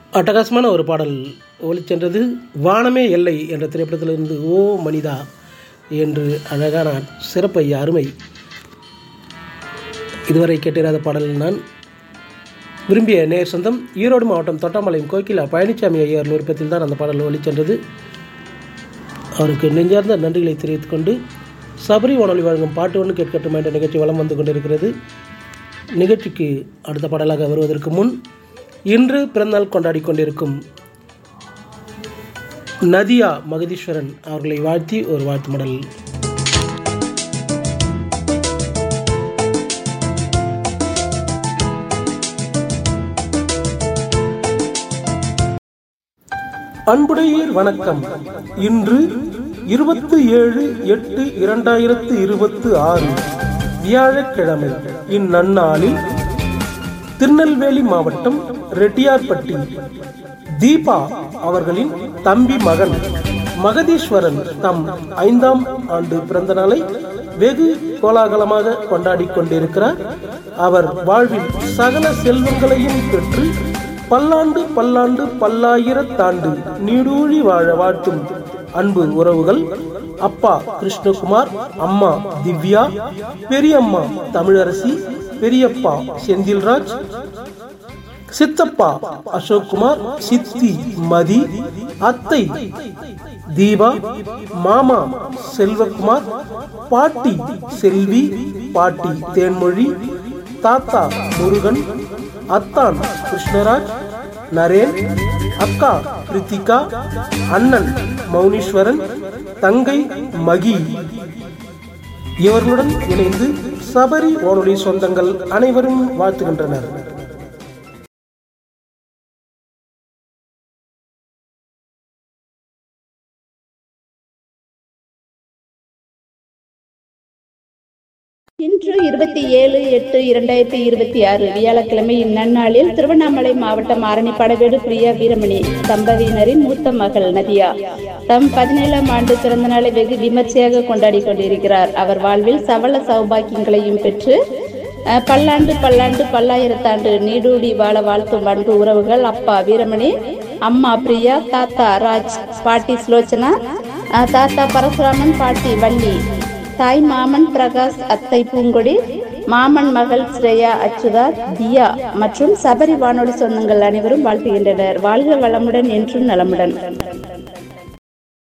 அட்டகாசமான ஒரு பாடல் ஒளிச்சென்றது வானமே எல்லை என்ற திரைப்படத்திலிருந்து ஓ மனிதா என்று அழகான சிறப்பை அருமை இதுவரை கேட்டிராத பாடல் நான் விரும்பிய நேர் சொந்தம் ஈரோடு மாவட்டம் தொட்டாம்பாளையம் கோகிலா பழனிசாமி ஐயர் விருப்பத்தில் தான் அந்த பாடல் ஒளிச்சென்றது அவருக்கு நெஞ்சார்ந்த நன்றிகளை தெரிவித்துக் கொண்டு சபரி வானொலி வழங்கும் பாட்டு ஒன்று கேட்கட்டும் என்ற நிகழ்ச்சி வலம் வந்து கொண்டிருக்கிறது நிகழ்ச்சிக்கு அடுத்த பாடலாக வருவதற்கு முன் இன்று பிறந்தநாள் கொண்டாடி கொண்டிருக்கும் நதியா மகதீஸ்வரன் அவர்களை வாழ்த்தி ஒரு வாழ்த்து மடல் அன்புடையீர் வணக்கம் இன்று இருபத்தி ஏழு எட்டு இரண்டாயிரத்து இருபத்து ஆறு வியாழக்கிழமை இந்நன்னாளில் திருநெல்வேலி மாவட்டம் ரெட்டியார்பட்டி தீபா அவர்களின் தம்பி மகன் மகதீஸ்வரன் தம் ஐந்தாம் ஆண்டு பிறந்த நாளை வெகு கோலாகலமாக கொண்டாடி கொண்டிருக்கிறார் அவர் வாழ்வில் சகல செல்வங்களையும் பெற்று பல்லாண்டு பல்லாண்டு பல்லாயிரத்தாண்டு நீடூழி வாழ வாழ்த்தும் அன்பு உறவுகள் அப்பா கிருஷ்ணகுமார் அம்மா திவ்யா பெரியம்மா தமிழரசி பெரியப்பா செந்தில்ராஜ் சித்தப்பா அசோக்குமார் சித்தி மதி அத்தை தீபா மாமா செல்வகுமார் பாட்டி செல்வி பாட்டி தேன்மொழி தாத்தா முருகன் அத்தான் கிருஷ்ணராஜ் நரேன் அக்கா பிரித்திகா அண்ணன் மௌனீஸ்வரன் தங்கை மகி இவர்களுடன் இணைந்து சபரி வானொலி சொந்தங்கள் அனைவரும் வாழ்த்துகின்றனர் இன்று இருபத்தி ஏழு எட்டு இரண்டாயிரத்தி இருபத்தி ஆறு வியாழக்கிழமை இந்நன்னாளில் திருவண்ணாமலை மாவட்டம் ஆரணிப்படவேடு பிரியா வீரமணி தம்பதியினரின் மூத்த மகள் நதியா தம் பதினேழாம் ஆண்டு பிறந்த நாளை வெகு விமர்சையாக கொண்டாடி கொண்டிருக்கிறார் அவர் வாழ்வில் சவள சௌபாக்கியங்களையும் பெற்று அஹ், பல்லாண்டு பல்லாண்டு பல்லாயிரத்தாண்டு நீடூடி வாழ வாழ்த்தும் அன்பு உறவுகள் அப்பா வீரமணி அம்மா பிரியா தாத்தா ராஜ் பாட்டி சுலோச்சனா அஹ், தாத்தா பரசுராமன் பாட்டி வள்ளி தாய் மாமன் பிரகாஷ் அத்தை பூங்கொடி மாமன் மகள் ஸ்ரேயா அச்சுதா தியா மற்றும் சபரி வானொலி சொந்தங்கள் அனைவரும் வாழ்த்துகின்றனர் வாழ்க வளமுடன் என்றும் நலமுடன்